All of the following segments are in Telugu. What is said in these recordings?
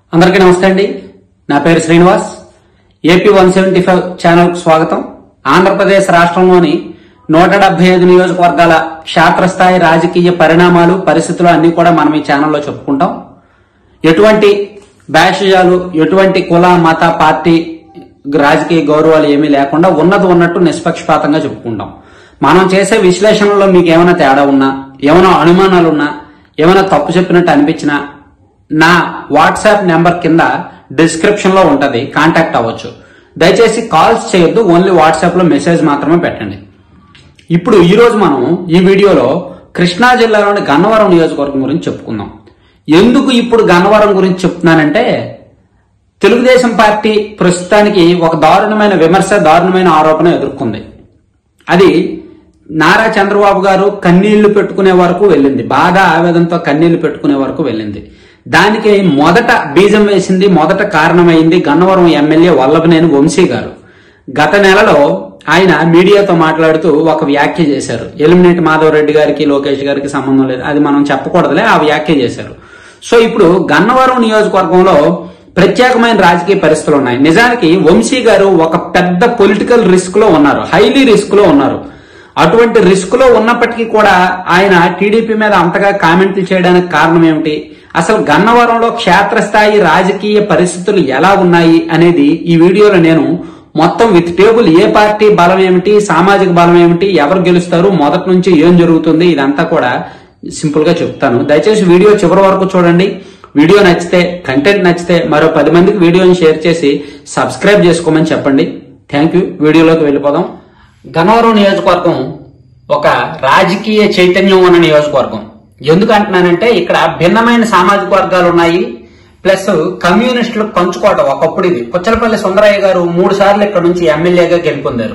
అందరికీ నమస్తే అండి నా పేరు Srinivas AP one seventy five channel కు స్వాగతం ఆంధ్రప్రదేశ్ రాష్ట్రంలోని నూట డెబ్బై ఐదు నియోజకవర్గాల క్షేత్రస్థాయి రాజకీయ పరిణామాలు పరిస్థితులు అన్ని కూడా మనం ఈ ఛానల్లో చెప్పుకుంటాం ఎటువంటి బ్యాషజాలు ఎటువంటి కుల మత పార్టీ రాజకీయ గౌరవాలు ఏమీ లేకుండా ఉన్నది ఉన్నట్టు నిష్పక్షపాతంగా చెప్పుకుంటాం మనం చేసే విశ్లేషణలో మీకు ఏమైనా తేడా ఉన్నా ఏమైనా అనుమానాలు ఉన్నా ఏమైనా తప్పు చెప్పినట్టు అనిపించినా నా వాట్సాప్ నెంబర్ కింద డిస్క్రిప్షన్ లో ఉంటది కాంటాక్ట్ అవ్వచ్చు దయచేసి కాల్స్ చేయొద్దు ఓన్లీ వాట్సాప్ లో మెసేజ్ మాత్రమే పెట్టండి ఇప్పుడు ఈ రోజు మనం ఈ వీడియోలో కృష్ణా జిల్లాలోని గన్నవరం నియోజకవర్గం గురించి చెప్పుకుందాం ఎందుకు ఇప్పుడు గన్నవరం గురించి చెప్తున్నానంటే తెలుగుదేశం పార్టీ ప్రస్తుతానికి ఒక దారుణమైన విమర్శ దారుణమైన ఆరోపణ ఎదుర్కొంది అది నారా చంద్రబాబు గారు కన్నీళ్లు పెట్టుకునే వరకు వెళ్ళింది బాధ ఆవేదనతో కన్నీళ్లు పెట్టుకునే వరకు వెళ్ళింది దానికి మొదట బీజం వేసింది మొదట కారణమైంది గన్నవరం ఎమ్మెల్యే వల్లభనేని వంశీ గారు గత నెలలో ఆయన మీడియాతో మాట్లాడుతూ ఒక వ్యాఖ్య చేశారు ఎలిమినేట్ మాధవ్ రెడ్డి గారికి లోకేష్ గారికి సంబంధం లేదు అది మనం చెప్పకూడదులే ఆ వ్యాఖ్య చేశారు సో ఇప్పుడు గన్నవరం నియోజకవర్గంలో ప్రత్యేకమైన రాజకీయ పరిస్థితులు ఉన్నాయి నిజానికి వంశీ గారు ఒక పెద్ద పొలిటికల్ రిస్క్ లో ఉన్నారు హైలీ రిస్క్ లో ఉన్నారు అటువంటి రిస్క్ లో ఉన్నప్పటికీ కూడా ఆయన టీడీపీ మీద అంతగా కామెంట్లు చేయడానికి కారణం ఏమిటి అసలు గన్నవరంలో క్షేత్రస్థాయి రాజకీయ పరిస్థితులు ఎలా ఉన్నాయి అనేది ఈ వీడియోలో నేను మొత్తం విత్ టేబుల్ ఏ పార్టీ బలం ఏమిటి సామాజిక బలం ఏమిటి ఎవరు గెలుస్తారు మొదటి నుంచి ఏం జరుగుతుంది ఇదంతా కూడా సింపుల్ గా చెప్తాను దయచేసి వీడియో చివరి వరకు చూడండి వీడియో నచ్చితే కంటెంట్ నచ్చితే మరో పది మందికి వీడియోని షేర్ చేసి సబ్స్క్రైబ్ చేసుకోమని చెప్పండి థ్యాంక్ యూ వీడియోలోకి వెళ్ళిపోదాం గన్నవరం నియోజకవర్గం ఒక రాజకీయ చైతన్యం ఉన్న నియోజకవర్గం ఎందుకు అంటున్నానంటే ఇక్కడ భిన్నమైన సామాజిక వర్గాలు ఉన్నాయి ప్లస్ కమ్యూనిస్టులు పంచుకోవటం ఒకప్పుడు ఇది పుచ్చలపల్లి సుందరయ్య గారు మూడు సార్లు ఇక్కడ నుంచి ఎమ్మెల్యేగా గెలుపొందారు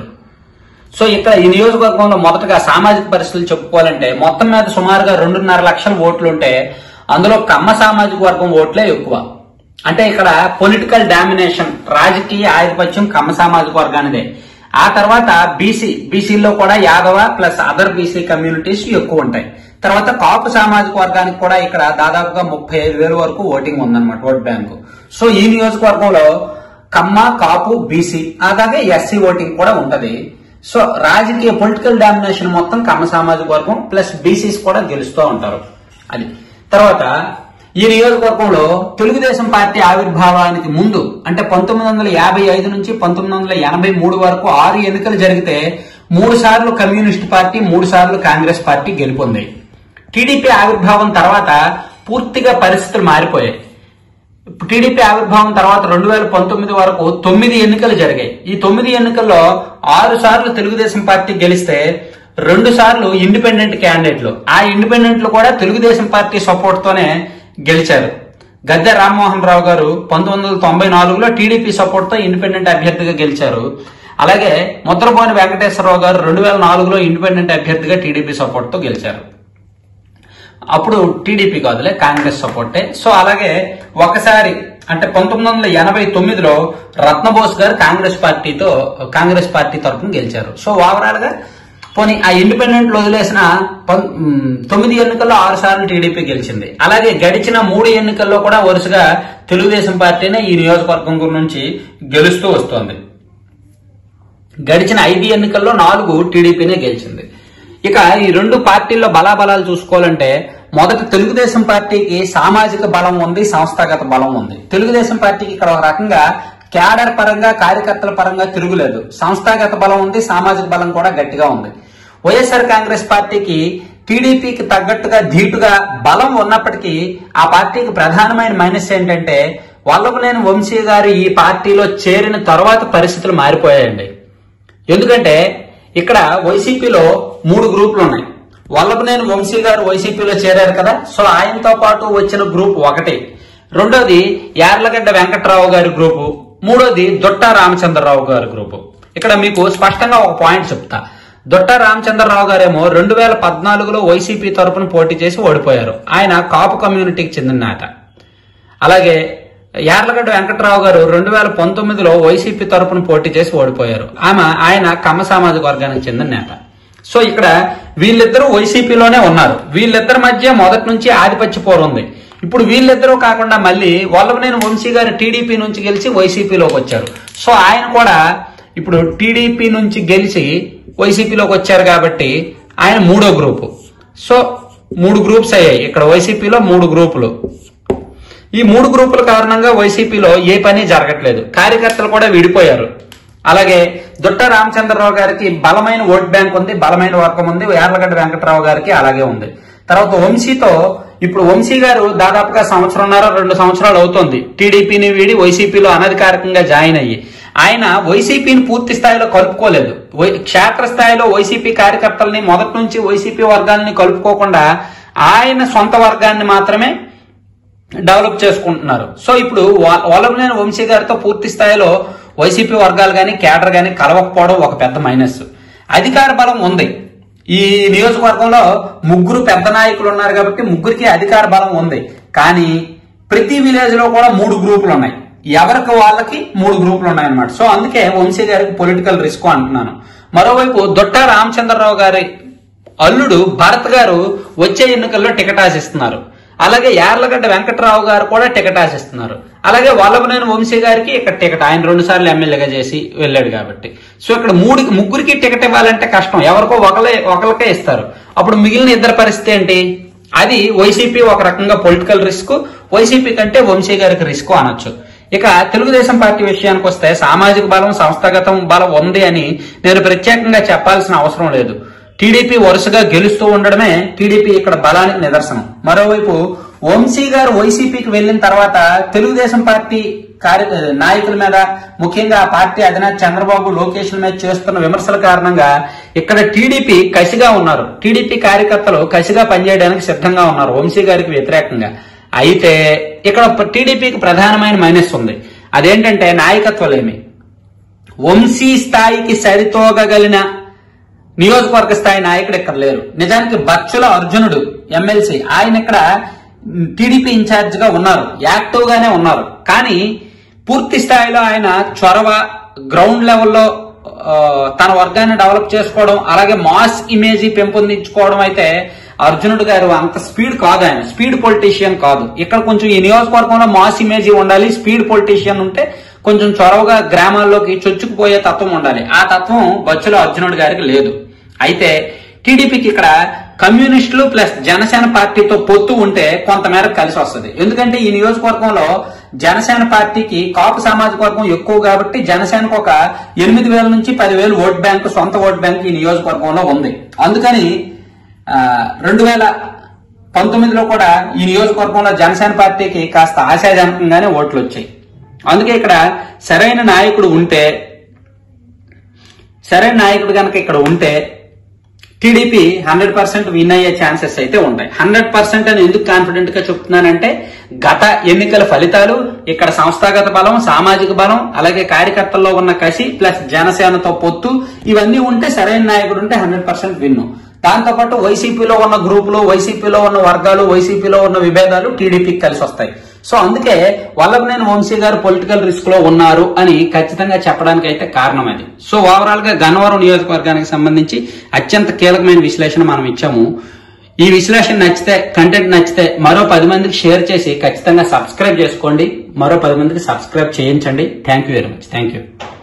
సో ఇక్కడ ఈ నియోజకవర్గంలో మొదటగా సామాజిక పరిస్థితులు చెప్పుకోవాలంటే మొత్తం మీద సుమారుగా రెండున్నర లక్షల ఓట్లు ఉంటే అందులో కమ్మ సామాజిక వర్గం ఓట్లే ఎక్కువ అంటే ఇక్కడ పొలిటికల్ డామినేషన్ రాజకీయ ఆధిపత్యం కమ్మ సామాజిక వర్గానిదే ఆ తర్వాత బీసీ బీసీలో కూడా Yadava plus other BC communities ఎక్కువ ఉంటాయి తర్వాత కాపు సామాజిక వర్గానికి కూడా ఇక్కడ దాదాపుగా ముప్పై ఐదు వేల వరకు ఓటింగ్ ఉందన్నమాట ఓట్ బ్యాంకు సో ఈ నియోజకవర్గంలో కమ్మ కాపు బీసీ అలాగే ఎస్సీ ఓటింగ్ కూడా ఉంటది సో రాజకీయ పొలిటికల్ డామినేషన్ మొత్తం కమ్మ సామాజిక వర్గం ప్లస్ బీసీస్ కూడా గెలుస్తూ ఉంటారు అది తర్వాత ఈ నియోజకవర్గంలో తెలుగుదేశం పార్టీ ఆవిర్భావానికి ముందు అంటే పంతొమ్మిది వందల యాభై ఐదు నుంచి పంతొమ్మిది వందల ఎనభై మూడు వరకు ఆరు ఎన్నికలు జరిగితే మూడు సార్లు కమ్యూనిస్ట్ పార్టీ మూడు సార్లు కాంగ్రెస్ పార్టీ గెలుపొంది టీడీపీ ఆవిర్భావం తర్వాత పూర్తిగా పరిస్థితులు మారిపోయాయి టీడీపీ ఆవిర్భావం తర్వాత రెండు వేల పంతొమ్మిది వరకు తొమ్మిది ఎన్నికలు జరిగాయి ఈ తొమ్మిది ఎన్నికల్లో ఆరు సార్లు తెలుగుదేశం పార్టీ గెలిస్తే రెండు సార్లు ఇండిపెండెంట్ క్యాండిడేట్లు ఆ ఇండిపెండెంట్లు కూడా తెలుగుదేశం పార్టీ సపోర్ట్ తోనే గెలిచారు గద్దె రామ్మోహన్ రావు గారు పంతొమ్మిది వందల తొంభై నాలుగులో టీడీపీ సపోర్ట్ తో ఇండిపెండెంట్ అభ్యర్థిగా గెలిచారు అలాగే ముద్రబోని వెంకటేశ్వరరావు గారు రెండు వేల నాలుగులో ఇండిపెండెంట్ అభ్యర్థిగా టీడీపీ సపోర్ట్ తో గెలిచారు అప్పుడు టీడీపీ కాదులే కాంగ్రెస్ సపోర్టే సో అలాగే ఒకసారి అంటే పంతొమ్మిది వందల ఎనభై తొమ్మిదిలో రత్నబోస్ గారు కాంగ్రెస్ పార్టీతో కాంగ్రెస్ పార్టీ తరఫున గెలిచారు సో ఓవరాల్ గా పోనీ ఆ ఇండిపెండెంట్ వదిలేసిన పం- మ్, తొమ్మిది ఎన్నికల్లో ఆరు సార్లు టీడీపీ గెలిచింది అలాగే గడిచిన మూడు ఎన్నికల్లో కూడా వరుసగా తెలుగుదేశం పార్టీనే ఈ నియోజకవర్గం నుంచి గెలుస్తూ వస్తోంది గడిచిన ఐదు ఎన్నికల్లో నాలుగు టీడీపీనే గెలిచింది ఇక ఈ రెండు పార్టీల్లో బలాబలాలు చూసుకోవాలంటే మొదట తెలుగుదేశం పార్టీకి సామాజిక బలం ఉంది సంస్థాగత బలం ఉంది తెలుగుదేశం పార్టీకి ఇక్కడ ఒక రకంగా క్యాడర్ పరంగా కార్యకర్తల పరంగా తిరుగులేదు సంస్థాగత బలం ఉంది సామాజిక బలం కూడా గట్టిగా ఉంది వైఎస్ఆర్ కాంగ్రెస్ పార్టీకి టీడీపీకి తగ్గట్టుగా ధీటుగా బలం ఉన్నప్పటికీ ఆ పార్టీకి ప్రధానమైన మైనస్ ఏంటంటే వల్లభనేని వంశీ గారు ఈ పార్టీలో చేరిన తర్వాత పరిస్థితులు మారిపోయాయండి ఎందుకంటే ఇక్కడ వైసీపీలో మూడు గ్రూపులు ఉన్నాయి వల్లభనేని వంశీ గారు వైసీపీలో చేరారు కదా సో ఆయనతో పాటు వచ్చిన గ్రూప్ ఒకటి రెండోది యార్లగడ్డ వెంకట్రావు గారి గ్రూపు మూడోది దొట్టా రామచంద్రరావు గారి గ్రూపు ఇక్కడ మీకు స్పష్టంగా ఒక పాయింట్ చెప్తా దొట్టా రామచంద్రరావు గారేమో రెండు వేల పద్నాలుగులో వైసీపీ తరపున పోటీ చేసి ఓడిపోయారు ఆయన కాపు కమ్యూనిటీకి చెందిన నేత అలాగే యార్లగడ్డ వెంకట్రావు గారు రెండు వేల పంతొమ్మిదిలో వైసీపీ తరపున పోటీ చేసి ఓడిపోయారు ఆమె ఆయన కమ్మ సామాజిక వర్గానికి చెందిన నేత సో ఇక్కడ వీళ్ళిద్దరూ వైసీపీలోనే ఉన్నారు వీళ్ళిద్దరి మధ్య మొదటి నుంచి ఆధిపత్య పోరు ఉంది ఇప్పుడు వీళ్ళిద్దరూ కాకుండా మళ్ళీ వల్లభనేని వంశీ గారు టీడీపీ నుంచి గెలిచి వైసీపీలోకి వచ్చారు సో ఆయన కూడా ఇప్పుడు టీడీపీ నుంచి గెలిచి వైసీపీలోకి వచ్చారు కాబట్టి ఆయన మూడో గ్రూపు సో మూడు గ్రూప్స్ అయ్యాయి ఇక్కడ వైసీపీలో మూడు గ్రూపులు ఈ మూడు గ్రూపుల కారణంగా వైసీపీలో ఏ పని జరగట్లేదు కార్యకర్తలు కూడా విడిపోయారు అలాగే దుట్ట రామచంద్రరావు గారికి బలమైన ఓట్ బ్యాంక్ ఉంది బలమైన వర్గం ఉంది యార్లగడ్డ వెంకటరావు గారికి అలాగే ఉంది తర్వాత వంశీతో ఇప్పుడు వంశీ గారు దాదాపుగా సంవత్సరంన్నర రెండు సంవత్సరాలు అవుతోంది టీడీపీని వీడి వైసీపీలో అనధికారికంగా జాయిన్ అయ్యి ఆయన వైసీపీని పూర్తి స్థాయిలో కలుపుకోలేదు వై- క్షేత్ర స్థాయిలో వైసీపీ కార్యకర్తల్ని మొదటి నుంచి వైసీపీ వర్గాల్ని కలుపుకోకుండా ఆయన సొంత వర్గాన్ని మాత్రమే డెవలప్ చేసుకుంటున్నారు సో ఇప్పుడు వా- వల్లభనేని వంశీ గారితో పూర్తి స్థాయిలో వైసీపీ వర్గాలు కానీ కేడర్ కానీ కలవకపోవడం ఒక పెద్ద మైనస్ అధికార బలం ఉంది ఈ నియోజకవర్గంలో ముగ్గురు పెద్ద నాయకులు ఉన్నారు కాబట్టి ముగ్గురికి అధికార బలం ఉంది కానీ ప్రతి విలేజ్ లో కూడా మూడు గ్రూపులు ఉన్నాయి ఎవరికి వాళ్ళకి మూడు గ్రూపులు ఉన్నాయన్నమాట సో అందుకే వంశీ గారికి పొలిటికల్ రిస్క్ అంటున్నాను మరోవైపు దొట్ట రామచంద్రరావు గారి అల్లుడు భరత్ గారు వచ్చే ఎన్నికల్లో టికెట్ ఆశిస్తున్నారు అలాగే యార్లగడ్డ వెంకట్రావు గారు కూడా టికెట్ ఆశిస్తున్నారు అలాగే వల్లభనేని వంశీ గారికి ఇక్కడ టికెట్ ఆయన రెండు సార్లు ఎమ్మెల్యేగా చేసి వెళ్ళాడు కాబట్టి సో ఇక్కడ మూడు ముగ్గురికి టికెట్ ఇవ్వాలంటే కష్టం ఎవరికో ఒకలే ఒకరికే ఇస్తారు అప్పుడు మిగిలిన ఇద్దరు పరిస్థితి ఏంటి అది వైసీపీ ఒక రకంగా పొలిటికల్ రిస్క్ వైసీపీ కంటే వంశీ గారికి రిస్క్ అనొచ్చు ఇక తెలుగుదేశం పార్టీ విషయానికి వస్తే సామాజిక బలం సంస్థాగతం బలం ఉంది అని నేను ప్రత్యేకంగా చెప్పాల్సిన అవసరం లేదు టీడీపీ వరుసగా గెలుస్తూ ఉండడమే టీడీపీ ఇక్కడ బలానికి నిదర్శనం మరోవైపు వంశీ గారు వైసీపీకి వెళ్లిన తర్వాత తెలుగుదేశం పార్టీ కార్య నాయకుల మీద ముఖ్యంగా ఆ పార్టీ అధినేత చంద్రబాబు లోకేష్ మీద చేస్తున్న విమర్శల కారణంగా ఇక్కడ టీడీపీ కసిగా ఉన్నారు టీడీపీ కార్యకర్తలు కసిగా పనిచేయడానికి సిద్ధంగా ఉన్నారు వంశీ గారికి వ్యతిరేకంగా అయితే ఇక్కడ టీడీపీకి ప్రధానమైన మైనస్ ఉంది అదేంటంటే నాయకత్వలేమి వంశీ స్థాయికి సరితూగగలిగిన నియోజకవర్గ స్థాయి నాయకుడు ఇక్కడ లేరు నిజానికి బచ్చుల అర్జునుడు ఎమ్మెల్సీ ఆయన ఇక్కడ టీడీపీ ఇన్ఛార్జ్ గా ఉన్నారు యాక్టివ్ గానే ఉన్నారు కానీ పూర్తి స్థాయిలో ఆయన చొరవ గ్రౌండ్ లెవెల్లో ఆ, తన వర్గాన్ని డెవలప్ చేసుకోవడం అలాగే మాస్ ఇమేజ్ పెంపొందించుకోవడం అయితే అర్జునుడు గారు అంత స్పీడ్ కాదు ఆయన స్పీడ్ పొలిటీషియన్ కాదు ఇక్కడ కొంచెం ఈ నియోజకవర్గంలో మాస్ ఇమేజ్ ఉండాలి స్పీడ్ పొలిటీషియన్ ఉంటే కొంచెం చొరవగా గ్రామాల్లోకి చొచ్చుకుపోయే తత్వం ఉండాలి ఆ తత్వం బచ్చుల అర్జునుడు గారికి లేదు అయితే టీడీపీకి ఇక్కడ కమ్యూనిస్టులు ప్లస్ జనసేన పార్టీతో పొత్తు ఉంటే కొంతమేరకు కలిసి వస్తుంది ఎందుకంటే ఈ నియోజకవర్గంలో జనసేన పార్టీకి కాపు సామాజిక వర్గం ఎక్కువ కాబట్టి జనసేనకు ఒక ఎనిమిది వేల నుంచి పదివేలు ఓట్ బ్యాంక్ సొంత ఓట్ బ్యాంక్ ఈ నియోజకవర్గంలో ఉంది అందుకని రెండు వేల పంతొమ్మిదిలో కూడా ఈ నియోజకవర్గంలో జనసేన పార్టీకి కాస్త ఆశాజనకంగానే ఓట్లు వచ్చాయి అందుకే ఇక్కడ సరైన నాయకుడు ఉంటే సరైన నాయకుడు కనుక ఇక్కడ ఉంటే టీడీపీ హండ్రెడ్ పర్సెంట్ విన్ అయ్యే ఛాన్సెస్ అయితే ఉంటాయి హండ్రెడ్ పర్సెంట్ అని ఎందుకు కాన్ఫిడెంట్ గా చెప్తున్నానంటే గత ఎన్నికల ఫలితాలు ఇక్కడ సంస్థాగత బలం సామాజిక బలం అలాగే కార్యకర్తల్లో ఉన్న కసి ప్లస్ జనసేనతో పొత్తు ఇవన్నీ ఉంటే సరైన నాయకుడు ఉంటే హండ్రెడ్ పర్సెంట్ విన్ను దాంతోపాటు వైసీపీలో ఉన్న గ్రూపులు వైసీపీలో ఉన్న వర్గాలు వైసీపీలో ఉన్న విభేదాలు టీడీపీకి కలిసి వస్తాయి సో అందుకే వల్లభనేని వంశీ గారు పొలిటికల్ రిస్క్ లో ఉన్నారు అని ఖచ్చితంగా చెప్పడానికి అయితే కారణం అది సో ఓవరాల్ గా గన్నవరం నియోజకవర్గానికి సంబంధించి అత్యంత కీలకమైన విశ్లేషణ మనం ఇచ్చాము ఈ విశ్లేషణ నచ్చితే కంటెంట్ నచ్చితే మరో పది మందికి షేర్ చేసి ఖచ్చితంగా సబ్స్క్రైబ్ చేసుకోండి మరో పది మందికి సబ్స్క్రైబ్ చేయించండి thank you very much thank you